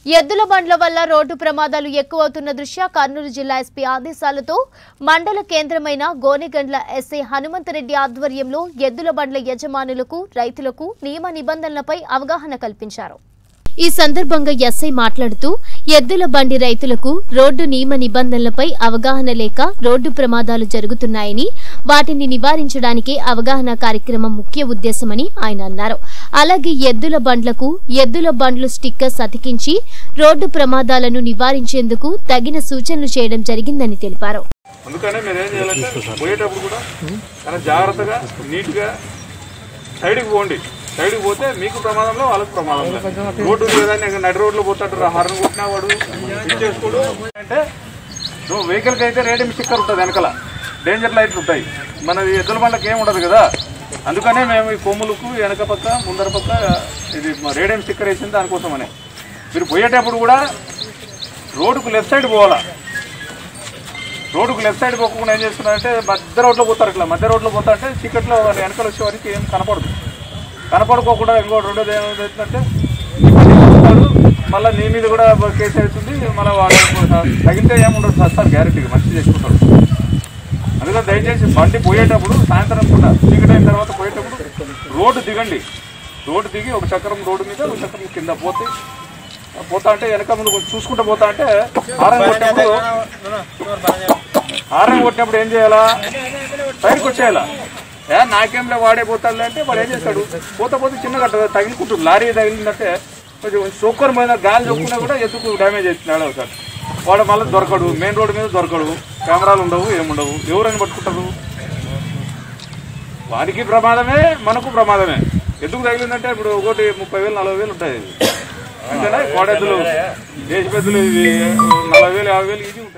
ఎద్దుల బండ్ల వల్ల రోడ్డు ప్రమాదాలు ఎక్కువవుతున్న దృష్ట్యా కర్నూలు జిల్లా ఎస్పీ ఆదేశాలతో మండల కేంద్రమైన గోనెగండ్ల ఎస్ఐ హనుమంతరెడ్డి ఆధ్వర్యంలో ఎద్దుల బండ్ల యజమానులకు రైతులకు నియమ నిబంధనలపై అవగాహన కల్పించారు ఈ సందర్భంగా ఎస్ఐ మాట్లాడుతూ ఎద్దుల బండి రైతులకు రోడ్డు నియమ నిబంధనలపై అవగాహన లేక రోడ్డు ప్రమాదాలు జరుగుతున్నాయని వాటిని నివారించడానికి అవగాహన కార్యక్రమం ముఖ్య ఉద్దేశమని ఆయన అన్నారు అలాగే ఎద్దుల బండ్లకు ఎద్దుల బండ్లు స్టిక్కర్స్ అతికించి రోడ్డు ప్రమాదాలను నివారించేందుకు తగిన సూచనలు చేయడం జరిగిందని తెలిపారు అందుకనే మీరు ఏం చేయాలంటే పోయేటప్పుడు కూడా చాలా జాగ్రత్తగా నీట్గా సైడ్కి పోండి సైడ్కి పోతే మీకు ప్రమాదంలో వాళ్ళకి ప్రమాదం లేదు. రోడ్డు లేదని నడి రోడ్లో పోతాడు హార్న్ కొట్టినా వాడు ఇచ్చేసుకోడు అంటే నువ్వు వెహికల్కి అయితే రేడియం స్టిక్కర్ ఉంటుంది వెనకాల డేంజర్ లైట్లు ఉంటాయి మన ఎద్దుల బండ్లకి ఏం ఉండదు కదా అందుకనే మేము ఈ కొమ్ములకు వెనక పక్క ముందర పక్క ఇది రేడియం స్టిక్కర్ వేసింది దానికోసమనే మీరు పోయేటప్పుడు కూడా రోడ్డుకు లెఫ్ట్ సైడ్ పోవాలా రోడ్డుకు లెఫ్ట్ సైడ్ పోకుండా ఏం చేస్తున్నారంటే మధ్య రోడ్లో పోతారు ఇట్లా మధ్య రోడ్లో పోతా అంటే చీకట్లో వాళ్ళు వెనకాల వచ్చే వరకు ఏం కనపడదు కనపడుకోకుండా ఇంకో రెండోది ఏమవుతుందంటే మళ్ళీ నీ మీద కూడా కేసు అవుతుంది మళ్ళీ వాడు తగిలితే ఏముండదు సార్ గ్యారెంటీగా మంచి చేసుకుంటాడు అందుకని దయచేసి బండి పోయేటప్పుడు సాయంత్రం పూట చీకటి అయిన తర్వాత పోయేటప్పుడు రోడ్డు దిగండి రోడ్డు దిగి ఒక చక్రం రోడ్డు మీద ఒక చక్రం కింద పోతే పోతా అంటే వెనక ముందు కొంచెం చూసుకుంటూ పోతా అంటే హారం కొట్టినప్పుడు హారం కొట్టినప్పుడు ఏం చేయాలా సైడ్కి వచ్చేయాలా ఏ నాకేంలో వాడే పోతాడు అంటే వాడు ఏం చేస్తాడు పోత పోతే చిన్నగా అట్లా తగిలికుంటుంది లారీ తగిలిందంటే కొంచెం సొక్కరు మీద గాలి చొక్కున్నా కూడా ఎత్తుకు డ్యామేజ్ అవుతున్నాడు సార్ వాడు మళ్ళీ దొరకడు మెయిన్ రోడ్ మీద దొరకడు కెమెరాలు ఉండవు ఏముండవు ఎవరైనా పట్టుకుంటారు వారికి ప్రమాదమే మనకు ప్రమాదమే ఎందుకు తగిలిందంటే ఇప్పుడు ఒకటి ముప్పై వేలు నలభై వేలు ఉంటాయి అంతేనా కోడెద్దులు దేశ పెద్దలు ఇవి నలభై వేలు యాభై వేలు ఇది ఉంటాయి